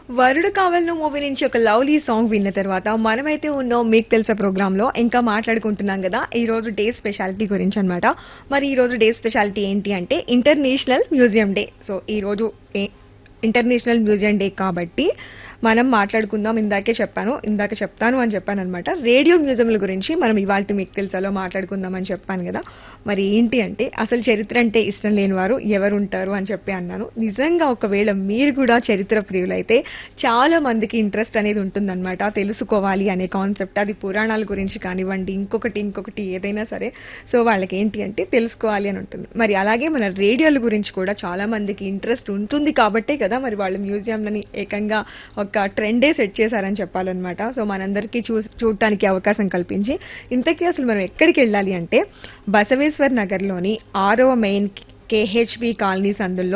వరుడు కావాలను మూవీ నుంచి ఒక లవ్లీ సాంగ్ విన్న తర్వాత మనమైతే ఉన్నాం మీకు తెలుసా ప్రోగ్రామ్ లో ఇంకా మాట్లాడుకుంటున్నాం కదా ఈ రోజు డే స్పెషాలిటీ గురించి అన్నమాట మరి ఈ రోజు డే స్పెషాలిటీ ఏంటి అంటే ఇంటర్నేషనల్ మ్యూజియం డే సో ఈ రోజు ఏ- ఇంటర్నేషనల్ మ్యూజియం డే కాబట్టి మనం మాట్లాడుకుందాం ఇందాకే చెప్పాను ఇందాక చెప్తాను అని చెప్పాను అనమాట రేడియో మ్యూజియంల గురించి మనం ఇవాళ మీకు తెలుసాలో మాట్లాడుకుందాం అని చెప్పాను కదా మరి ఏంటి అంటే అసలు చరిత్ర అంటే ఇష్టం లేని వారు ఎవరు ఉంటారు అని చెప్పి అన్నాను నిజంగా ఒకవేళ మీరు కూడా చరిత్ర ప్రియులైతే చాలా మందికి ఇంట్రెస్ట్ అనేది ఉంటుందన్నమాట తెలుసుకోవాలి అనే కాన్సెప్ట్ అది పురాణాల గురించి కానివ్వండి ఇంకొకటి ఇంకొకటి ఏదైనా సరే సో వాళ్ళకి ఏంటి అంటే తెలుసుకోవాలి అని ఉంటుంది మరి అలాగే మన రేడియోల గురించి కూడా చాలా మందికి ఇంట్రెస్ట్ ఉంటుంది కాబట్టే కదా మరి వాళ్ళు మ్యూజియంలని ఏకంగా ఒక ట్రెండే సెట్ చేశారని చెప్పాలన్నమాట సో మనందరికీ చూ చూడటానికి అవకాశం కల్పించి ఇంతకీ అసలు మనం ఎక్కడికి వెళ్ళాలి అంటే బసవేశ్వర్ నగర్లోని ఆరవ మెయిన్ కేహెచ్బి కాలనీ సందుల్లో